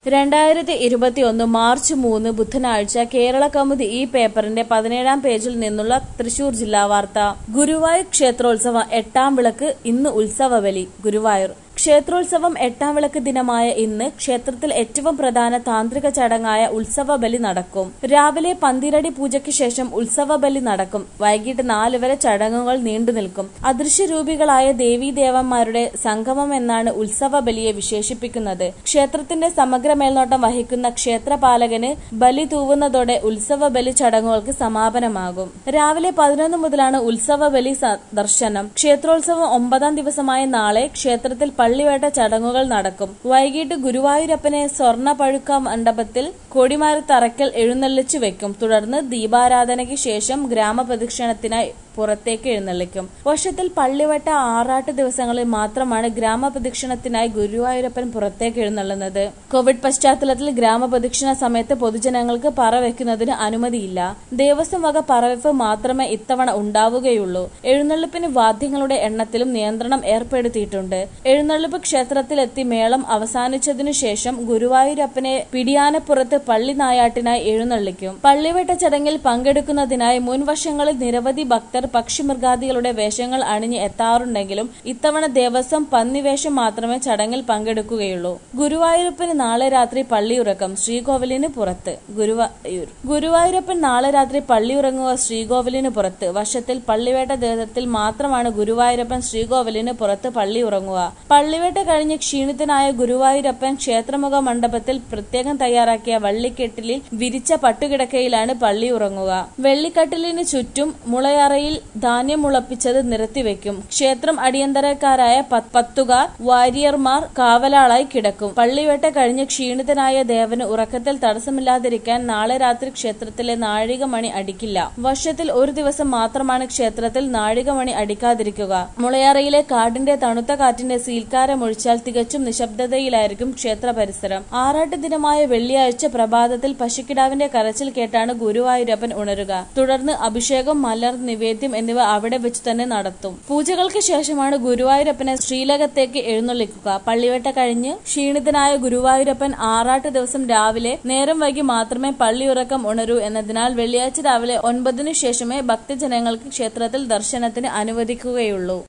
രണ്ടായിരത്തി ഇരുപത്തിയൊന്ന് മാർച്ച് മൂന്ന് ബുധനാഴ്ച കേരള കൗമുദി ഈ പേപ്പറിന്റെ പതിനേഴാം പേജിൽ നിന്നുള്ള തൃശൂർ ജില്ലാ വാർത്ത ഗുരുവായൂർ ക്ഷേത്രോത്സവം എട്ടാം വിളക്ക് ഇന്ന് ഉത്സവബലി ഗുരുവായൂർ ക്ഷേത്രോത്സവം എട്ടാം വിളക്ക് ദിനമായ ഇന്ന് ക്ഷേത്രത്തിൽ ഏറ്റവും പ്രധാന താന്ത്രിക ചടങ്ങായ ഉത്സവബലി നടക്കും രാവിലെ പന്തിരടി പൂജയ്ക്ക് ശേഷം ഉത്സവബലി നടക്കും വൈകിട്ട് നാല് വരെ ചടങ്ങുകൾ നീണ്ടുനിൽക്കും അദൃശ്യരൂപികളായ ദേവീദേവന്മാരുടെ സംഗമം എന്നാണ് ഉത്സവബലിയെ വിശേഷിപ്പിക്കുന്നത് ക്ഷേത്രത്തിന്റെ സമഗ്ര മേൽനോട്ടം വഹിക്കുന്ന ക്ഷേത്രപാലകന് ബലി തൂവുന്നതോടെ ഉത്സവബലി ചടങ്ങുകൾക്ക് സമാപനമാകും രാവിലെ പതിനൊന്ന് മുതലാണ് ഉത്സവബലി സ- ദർശനം ക്ഷേത്രോത്സവം ഒമ്പതാം ദിവസമായ നാളെ ക്ഷേത്രത്തിൽ പള്ളിവേട്ട ചടങ്ങുകൾ നടക്കും വൈകിട്ട് ഗുരുവായൂരപ്പനെ സ്വർണ്ണ പഴുക്ക മണ്ഡപത്തിൽ കൊടിമരത്തറയ്ക്കൽ എഴുന്നള്ളിച്ചു വെക്കും തുടർന്ന് ദീപാരാധനയ്ക്ക് ശേഷം ഗ്രാമപ്രദക്ഷിണത്തിനായി പുറത്തേക്ക് എഴുന്നള്ളിക്കും വർഷത്തിൽ പള്ളിവട്ട ആറാട്ട് ദിവസങ്ങളിൽ മാത്രമാണ് ഗ്രാമപ്രദക്ഷിണത്തിനായി ഗുരുവായൂരപ്പൻ പുറത്തേക്ക് എഴുന്നള്ളുന്നത് കോവിഡ് പശ്ചാത്തലത്തിൽ ഗ്രാമപ്രദക്ഷിണ സമയത്ത് പൊതുജനങ്ങൾക്ക് പറവെക്കുന്നതിന് അനുമതിയില്ല ദേവസ്വം വക പറവെപ്പ് മാത്രമേ ഇത്തവണ ഉണ്ടാവുകയുള്ളൂ എഴുന്നള്ളിപ്പിന് വാദ്യങ്ങളുടെ എണ്ണത്തിലും നിയന്ത്രണം ഏർപ്പെടുത്തിയിട്ടുണ്ട് എഴുന്നള്ളിപ്പ് ക്ഷേത്രത്തിലെത്തി മേളം അവസാനിച്ചതിനു ശേഷം ഗുരുവായൂരപ്പനെ പിടിയാനപ്പുറത്ത് പള്ളി നായാട്ടിനായി എഴുന്നള്ളിക്കും പള്ളിവേട്ട ചടങ്ങിൽ പങ്കെടുക്കുന്നതിനായി മുൻവർഷങ്ങളിൽ നിരവധി ഭക്തർ പക്ഷിമൃഗാദികളുടെ വേഷങ്ങൾ അണിഞ്ഞ് എത്താറുണ്ടെങ്കിലും ഇത്തവണ ദേവസ്വം പന്നിവേഷം മാത്രമേ ചടങ്ങിൽ പങ്കെടുക്കുകയുള്ളൂ ഗുരുവായൂരപ്പന് നാളെ രാത്രി പള്ളിയുറക്കം ശ്രീകോവിലിന് പുറത്ത് ഗുരുവായൂർ ഗുരുവായൂരപ്പൻ നാളെ രാത്രി പള്ളിയുറങ്ങുക ശ്രീകോവിലിന് പുറത്ത് വർഷത്തിൽ പള്ളിവേട്ട ദിവസത്തിൽ മാത്രമാണ് ഗുരുവായൂരപ്പൻ ശ്രീകോവിലിന് പുറത്ത് പള്ളി ഉറങ്ങുക പള്ളിവേട്ട കഴിഞ്ഞ് ക്ഷീണിതനായ ഗുരുവായൂരപ്പൻ ക്ഷേത്രമുഖ മണ്ഡപത്തിൽ പ്രത്യേകം തയ്യാറാക്കിയ വള്ളിക്കെട്ടിലിൽ വിരിച്ച പട്ടുകിടക്കയിലാണ് പള്ളി ഉറങ്ങുക വെള്ളിക്കട്ടിലിന് ചുറ്റും മുളയറയിൽ ധാന്യം മുളപ്പിച്ചത് നിരത്തിവെക്കും ക്ഷേത്രം അടിയന്തരക്കാരായ പ- പത്തുകാർ വാരിയർമാർ കാവലാളായി കിടക്കും പള്ളിവേട്ട കഴിഞ്ഞ് ക്ഷീണിതനായ ദേവന് ഉറക്കത്തിൽ തടസ്സമില്ലാതിരിക്കാൻ നാളെ രാത്രി ക്ഷേത്രത്തിലെ നാഴികമണി അടിക്കില്ല വർഷത്തിൽ ഒരു ദിവസം മാത്രമാണ് ക്ഷേത്രത്തിൽ നാഴികമണി അടിക്കാതിരിക്കുക മുളയറയിലെ കാടിന്റെ തണുത്ത കാറ്റിന്റെ സീൽക്കാരമൊഴിച്ചാൽ തികച്ചും നിശബ്ദതയിലായിരിക്കും ക്ഷേത്ര പരിസരം ആറാട്ട് ദിനമായ വെള്ളിയാഴ്ച പ്രഭാതത്തിൽ പശുക്കിടാവിന്റെ കരച്ചിൽ കേട്ടാണ് ഗുരുവായൂരപ്പൻ ഉണരുക തുടർന്ന് അഭിഷേകം മലർ നിവേദ്യം എന്നിവ അവിടെ വെച്ച് തന്നെ നടത്തും പൂജകൾക്ക് ശേഷമാണ് ഗുരുവായൂരപ്പനെ ശ്രീലകത്തേക്ക് എഴുന്നള്ളിക്കുക പള്ളിവേട്ട കഴിഞ്ഞ് ക്ഷീണിതനായ ഗുരുവായൂരപ്പൻ ആറാട്ട് ദിവസം രാവിലെ നേരം വൈകി മാത്രമേ പള്ളിയുറക്കം ഉണരൂ എന്നതിനാൽ വെള്ളിയാഴ്ച രാവിലെ ഒൻപതിനു ശേഷമേ ഭക്തജനങ്ങൾക്ക് ക്ഷേത്രത്തിൽ ദർശനത്തിന് അനുവദിക്കുകയുള്ളൂ